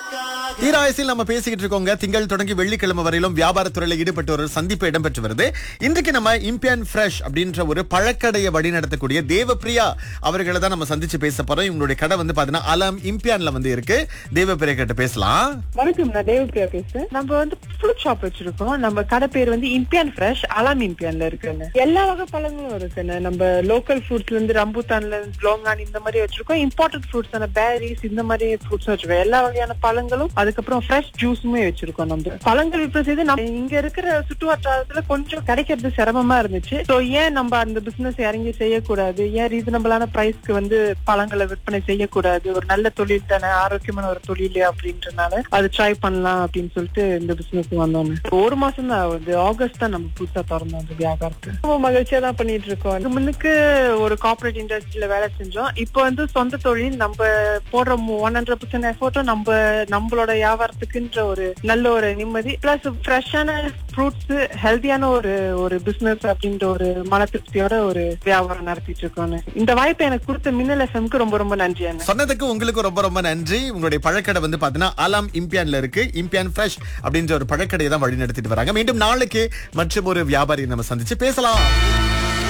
தீராயசில் நம்ம பேசிக்கிட்டு இருக்கோங்க திங்கள் தொடங்கி வெள்ளிக்கிழமை வரையிலும் வியாபாரத்துறையில ஈடுபட்டு ஒரு சந்திப்பு இடம்பெற்று வருது இன்றைக்கு நம்ம இம்பியன் ஃப்ரெஷ் அப்படின்ற ஒரு பழக்கடையை வழிநடத்தக்கூடிய தேவப்பிரியா அவர்களை தான் நம்ம சந்திச்சு பேச போறோம் இவங்களுடைய கடை வந்து பாத்தீங்கன்னா அலாம் இம்பியான்ல வந்து இருக்கு தேவப்பிரியா கிட்ட பேசலாம் வணக்கம் நான் தேவபிரியா பேசுறேன் நம்ம வந்து ஃப்ரூட் ஷாப் வச்சிருக்கோம் நம்ம கடை பேர் வந்து இம்பியான் ஃப்ரெஷ் அலாம் இம்பியான்ல இருக்குன்னு எல்லா வகை பழங்களும் இருக்குன்னு நம்ம லோக்கல் ஃப்ரூட்ஸ்ல இருந்து ரம்பூத்தான்ல இருந்து லோங்கான் இந்த மாதிரி வச்சிருக்கோம் இம்பார்ட்டன்ட் ஃப்ரூட்ஸ் அந்த பேரிஸ் இந்த மாதிரி ஃப்ரூட்ஸ் வச்சிருக்கோம் எல்லா வகையான பழங்களும் அதுக்கப்புறம் ஃப்ரெஷ் ஜூஸுமே வச்சிருக்கோம் நம்ம பழங்கள் விற்பனை செய்து நம்ம இங்க இருக்கிற சுற்று வட்டாரத்துல கொஞ்சம் கிடைக்கிறது சிரமமா இருந்துச்சு சோ ஏன் நம்ம அந்த பிசினஸ் இறங்கி செய்யக்கூடாது ஏன் ரீசனபிளான பிரைஸ்க்கு வந்து பழங்களை விற்பனை செய்யக்கூடாது ஒரு நல்ல தொழில் தானே ஆரோக்கியமான ஒரு தொழில் அப்படின்றனால அது ட்ரை பண்ணலாம் அப்படின்னு சொல்லிட்டு இந்த பிசினஸ் வந்தோம் ஒரு மாசம் தான் ஆகுது ஆகஸ்ட் தான் நம்ம புதுசா திறந்தோம் அந்த வியாபாரத்தை ரொம்ப மகிழ்ச்சியா தான் பண்ணிட்டு இருக்கோம் இதுக்கு முன்னுக்கு ஒரு கார்பரேட் இண்டஸ்ட்ரியில வேலை செஞ்சோம் இப்போ வந்து சொந்த தொழில் நம்ம போடுற ஒன் ஹண்ட்ரட் பர்சன்ட் எஃபோர்ட்டும் நம்ம நம்மளோட வியாபாரத்துக்குன்ற ஒரு நல்ல ஒரு நிம்மதி பிளஸ் ஃப்ரெஷ்ஷான ஃப்ரூட்ஸ் ஹெல்த்தியான ஒரு ஒரு பிசினஸ் அப்படின்ற ஒரு மன திருப்தியோட ஒரு வியாபாரம் நடத்திட்டு இருக்கோம் இந்த வாய்ப்பை எனக்கு கொடுத்த மின்னல் எஃப்எம்க்கு ரொம்ப ரொம்ப நன்றி அண்ணா சொன்னதுக்கு உங்களுக்கு ரொம்ப ரொம்ப நன்றி உங்களுடைய பழக்கடை வந்து பாத்தீங்கன்னா அலாம் இம்பியான்ல இருக்கு இம்பியான் ஃப்ரெஷ் அப்படின்ற ஒரு பழக்கடையை தான் வழி நடத்திட்டு வராங்க மீண்டும் நாளைக்கு மற்றும் ஒரு வியாபாரியை நம்ம சந்திச்சு பேசலாம்